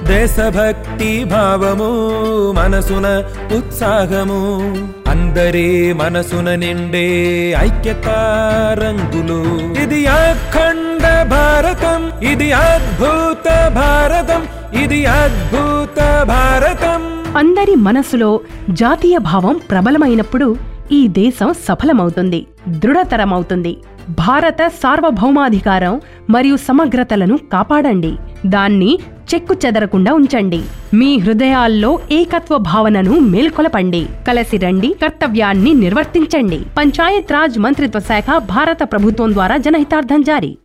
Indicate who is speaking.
Speaker 1: దేశభక్తి భావము మనసున ఉత్సాహము అందరే మనసున నిండే ఐక్యత రంగులు ఇది అఖండ భారతం ఇది అద్భుత భారతం ఇది అద్భుత భారతం
Speaker 2: అందరి మనసులో జాతీయ భావం ప్రబలమైనప్పుడు ఈ దేశం సఫలమవుతుంది దృఢతరమవుతుంది భారత సార్వభౌమాధికారం మరియు సమగ్రతలను కాపాడండి దాన్ని చెక్కు చెదరకుండా ఉంచండి మీ హృదయాల్లో ఏకత్వ భావనను మేల్కొలపండి కలసి రండి కర్తవ్యాన్ని నిర్వర్తించండి పంచాయత్ రాజ్ మంత్రిత్వ శాఖ భారత ప్రభుత్వం ద్వారా జనహితార్థం జారీ